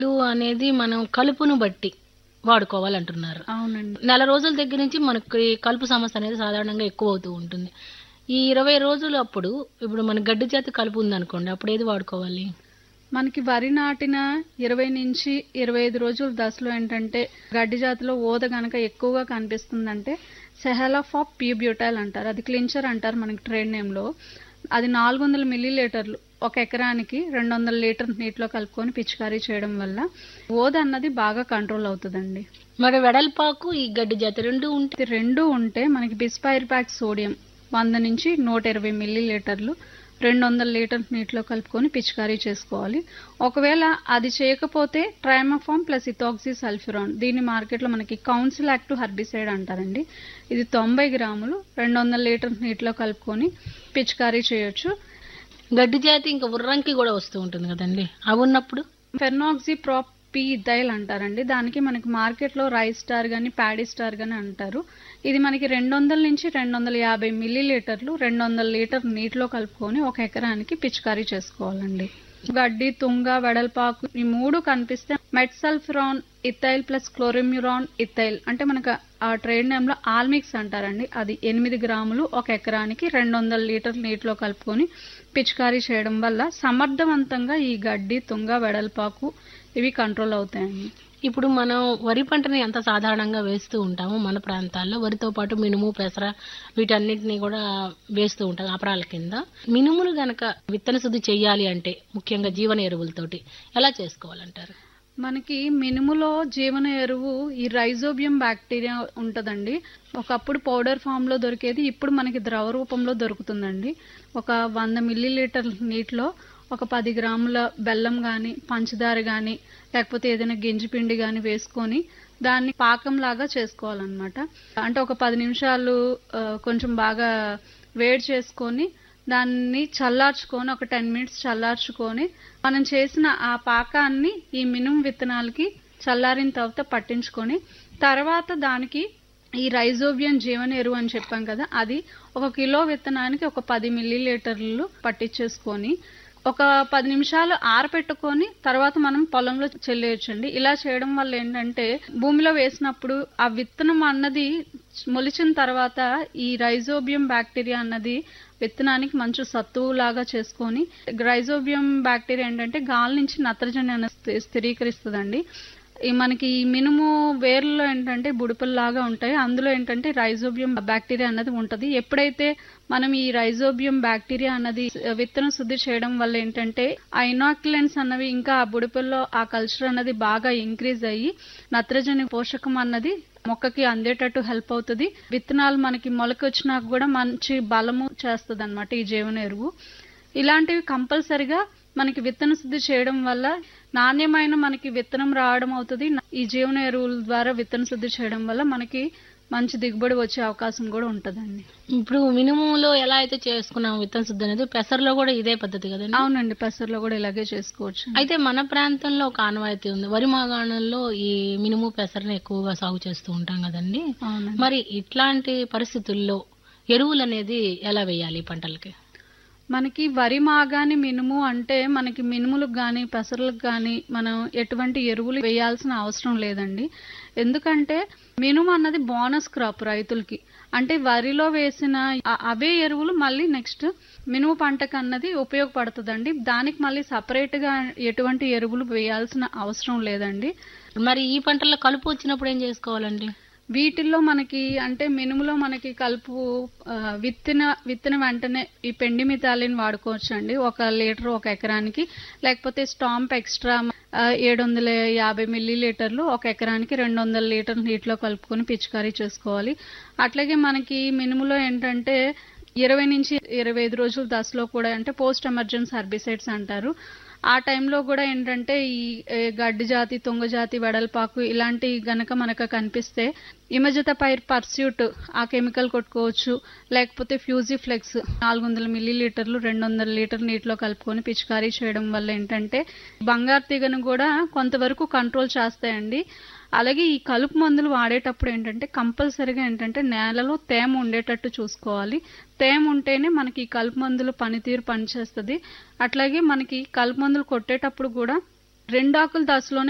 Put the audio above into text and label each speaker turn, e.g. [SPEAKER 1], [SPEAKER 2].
[SPEAKER 1] అనేది మనం కలుపును బట్టి వాడుకోవాలంటున్నారు
[SPEAKER 2] అవునండి
[SPEAKER 1] నెల రోజుల దగ్గర నుంచి మనకి కలుపు సమస్య అనేది సాధారణంగా ఎక్కువ అవుతూ ఉంటుంది ఈ ఇరవై రోజులు అప్పుడు ఇప్పుడు మన గడ్డి జాతి కలుపు ఉందనుకోండి అప్పుడు ఏది వాడుకోవాలి
[SPEAKER 2] మనకి వరి నాటిన ఇరవై నుంచి ఇరవై ఐదు రోజుల దశలో ఏంటంటే గడ్డి జాతిలో ఓద గనక ఎక్కువగా కనిపిస్తుందంటే సెహలాఫ్ ఆఫ్ ప్యూబ్యూటైల్ అంటారు అది క్లించర్ అంటారు మనకి ట్రేడ్ నేమ్లో అది నాలుగు వందల మిల్లీ లీటర్లు ఒక ఎకరానికి రెండు వందల లీటర్ నీటిలో కలుపుకొని పిచికారీ చేయడం వల్ల ఓద అన్నది బాగా కంట్రోల్ అవుతుందండి
[SPEAKER 1] మరి వెడల్పాకు ఈ గడ్డి జాతి రెండు ఉంటే
[SPEAKER 2] ఇది రెండు ఉంటే మనకి బిస్పైర్ ప్యాక్ సోడియం వంద నుంచి నూట ఇరవై మిల్లీ లీటర్లు రెండు వందల లీటర్ నీటిలో కలుపుకొని పిచికారీ చేసుకోవాలి ఒకవేళ అది చేయకపోతే ట్రైమఫామ్ ప్లస్ ఇథాక్సీ సల్ఫ్యూరాన్ దీని మార్కెట్లో మనకి కౌన్సిల్ యాక్టివ్ హర్బిసైడ్ అంటారండి ఇది తొంభై గ్రాములు రెండు వందల లీటర్ నీటిలో కలుపుకొని పిచికారీ చేయొచ్చు
[SPEAKER 1] గడ్డి జాతి ఇంకా ఉర్రంకి కూడా వస్తూ ఉంటుంది కదండి అవి ఉన్నప్పుడు
[SPEAKER 2] ఫెర్నాక్సీ ప్రాప్ పీ ఇథైల్ అంటారండి దానికి మనకి మార్కెట్లో రైస్ స్టార్ కానీ ప్యాడీ స్టార్ కానీ అంటారు ఇది మనకి రెండు వందల నుంచి రెండు వందల యాభై మిల్లీ లీటర్లు రెండు వందల లీటర్ నీటిలో కలుపుకొని ఒక ఎకరానికి పిచికారీ చేసుకోవాలండి గడ్డి తుంగ వెడల్పాకు ఈ మూడు కనిపిస్తే metsulfuron ethyl plus chlorimuron ethyl అంటే మనకు ఆ ట్రేడ్ నేమ్లో ఆల్మిక్స్ అంటారండి అది ఎనిమిది గ్రాములు ఒక ఎకరానికి రెండు వందల లీటర్ నీటిలో కలుపుకొని పిచికారీ చేయడం వల్ల సమర్థవంతంగా ఈ గడ్డి తుంగ వెడల్పాకు ఇవి కంట్రోల్ అవుతాయండి
[SPEAKER 1] ఇప్పుడు మనం వరి పంటని ఎంత సాధారణంగా వేస్తూ ఉంటాము మన ప్రాంతాల్లో వరితో పాటు మినుము పెసర వీటన్నిటిని కూడా వేస్తూ ఉంటాం అపరాల కింద మినుములు గనక విత్తన శుద్ధి చెయ్యాలి అంటే ముఖ్యంగా జీవన ఎరువులతోటి ఎలా చేసుకోవాలంటారు
[SPEAKER 2] మనకి మినుములో జీవన ఎరువు ఈ రైజోబియం బ్యాక్టీరియా ఉంటుందండి ఒకప్పుడు పౌడర్ ఫామ్ లో దొరికేది ఇప్పుడు మనకి ద్రవ రూపంలో దొరుకుతుందండి ఒక వంద మిల్లీ లీటర్ నీటిలో ఒక పది గ్రాముల బెల్లం కానీ పంచదార కానీ లేకపోతే ఏదైనా గింజి పిండి కానీ వేసుకొని దాన్ని పాకంలాగా చేసుకోవాలన్నమాట అంటే ఒక పది నిమిషాలు ఆ, కొంచెం బాగా వేడి చేసుకొని దాన్ని చల్లార్చుకొని ఒక టెన్ మినిట్స్ చల్లార్చుకొని మనం చేసిన ఆ పాకాన్ని ఈ మినుము విత్తనాలకి చల్లారిన తర్వాత పట్టించుకొని తర్వాత దానికి ఈ రైజోబియం జీవన ఎరువు అని చెప్పాం కదా అది ఒక కిలో విత్తనానికి ఒక పది మిల్లీ లీటర్లు పట్టించేసుకొని ఒక పది నిమిషాలు ఆరపెట్టుకొని తర్వాత మనం పొలంలో చెల్లేయచ్చండి ఇలా చేయడం వల్ల ఏంటంటే భూమిలో వేసినప్పుడు ఆ విత్తనం అన్నది మొలిచిన తర్వాత ఈ రైజోబియం బ్యాక్టీరియా అన్నది విత్తనానికి మంచి సత్తువు లాగా చేసుకొని రైజోబియం బ్యాక్టీరియా ఏంటంటే గాలి నుంచి నత్రజని అనేది స్థిరీకరిస్తుందండి ఈ మనకి ఈ మినుము వేర్లలో ఏంటంటే బుడిపల్లాగా ఉంటాయి అందులో ఏంటంటే రైజోబియం బ్యాక్టీరియా అన్నది ఉంటది ఎప్పుడైతే మనం ఈ రైజోబియం బ్యాక్టీరియా అన్నది విత్తనం శుద్ధి చేయడం వల్ల ఏంటంటే ఆ ఇనాక్యులెంట్స్ అన్నవి ఇంకా ఆ బుడిపల్లో ఆ కల్చర్ అన్నది బాగా ఇంక్రీజ్ అయ్యి నత్రజని పోషకం అన్నది మొక్కకి అందేటట్టు హెల్ప్ అవుతుంది విత్తనాలు మనకి మొలక వచ్చినాక కూడా మంచి బలము చేస్తుంది అనమాట ఈ జీవన ఎరువు ఇలాంటివి కంపల్సరిగా మనకి విత్తన శుద్ధి చేయడం వల్ల నాణ్యమైన మనకి విత్తనం రావడం అవుతుంది ఈ జీవన ఎరువుల ద్వారా విత్తన శుద్ధి చేయడం వల్ల మనకి మంచి దిగుబడి వచ్చే అవకాశం కూడా ఉంటదండి
[SPEAKER 1] ఇప్పుడు మినుములో ఎలా అయితే చేసుకున్నాం విత్తన శుద్ధి అనేది పెసరలో కూడా ఇదే పద్ధతి కదండి
[SPEAKER 2] అవునండి పెసర్లో కూడా ఇలాగే చేసుకోవచ్చు
[SPEAKER 1] అయితే మన ప్రాంతంలో ఒక ఆనవాయితీ ఉంది వరి మాగాణంలో ఈ మినుము పెసరని ఎక్కువగా సాగు చేస్తూ ఉంటాం కదండి
[SPEAKER 2] అవునండి
[SPEAKER 1] మరి ఇట్లాంటి పరిస్థితుల్లో ఎరువులు అనేది ఎలా వేయాలి ఈ పంటలకి
[SPEAKER 2] మనకి వరి మాగాని మినుము అంటే మనకి మినుములకు కానీ పెసర్లకు కానీ మనం ఎటువంటి ఎరువులు వేయాల్సిన అవసరం లేదండి ఎందుకంటే మినుము అన్నది బోనస్ క్రాప్ రైతులకి అంటే వరిలో వేసిన ఆ- అవే ఎరువులు మళ్ళీ నెక్స్ట్ మినుము పంటకు అన్నది ఉపయోగపడుతుందండి దానికి మళ్ళీ సపరేట్ గా ఎటువంటి ఎరువులు వేయాల్సిన అవసరం లేదండి
[SPEAKER 1] మరి ఈ పంటల్లో కలుపు వచ్చినప్పుడు ఏం చేసుకోవాలండి
[SPEAKER 2] వీటిల్లో మనకి అంటే మినుములో మనకి కలుపు ఆ, విత్తన విత్తన వెంటనే ఈ పెండి మితాలిని వాడుకోవచ్చు అండి ఒక లీటర్ ఒక ఎకరానికి లేకపోతే స్టాంప్ ఎక్స్ట్రా ఏడు వందల యాభై మిల్లీ లీటర్లు ఒక ఎకరానికి రెండు వందల లీటర్ నీటిలో కలుపుకొని పిచికారీ చేసుకోవాలి అట్లాగే మనకి మినుములో ఏంటంటే ఇరవై నుంచి ఇరవై ఐదు రోజుల దశలో కూడా అంటే పోస్ట్ ఎమర్జెన్సీ హర్బిసైడ్స్ అంటారు ఆ టైంలో కూడా ఏంటంటే ఈ ఏ, గడ్డి జాతి తొంగ జాతి వెడల్పాకు ఇలాంటి గనక మనకు కనిపిస్తే ఇమజత పైర్ పర్స్యూట్ ఆ కెమికల్ కొట్టుకోవచ్చు లేకపోతే ఫ్యూజీ ఫ్లెక్స్ నాలుగు వందల మిల్లీ లీటర్లు రెండు వందల లీటర్ నీటిలో కలుపుకొని పిచికారీ చేయడం వల్ల ఏంటంటే బంగారు తీగను కూడా కొంతవరకు కంట్రోల్ చేస్తాయండి అలాగే ఈ కలుపు మందులు వాడేటప్పుడు ఏంటంటే కంపల్సరీగా ఏంటంటే నేలలో తేమ ఉండేటట్టు చూసుకోవాలి తేమ ఉంటేనే మనకి ఈ కలుపు మందులు పనితీరు పనిచేస్తుంది అట్లాగే మనకి కలుపు మందులు కొట్టేటప్పుడు కూడా రెండాకుల దశలోనే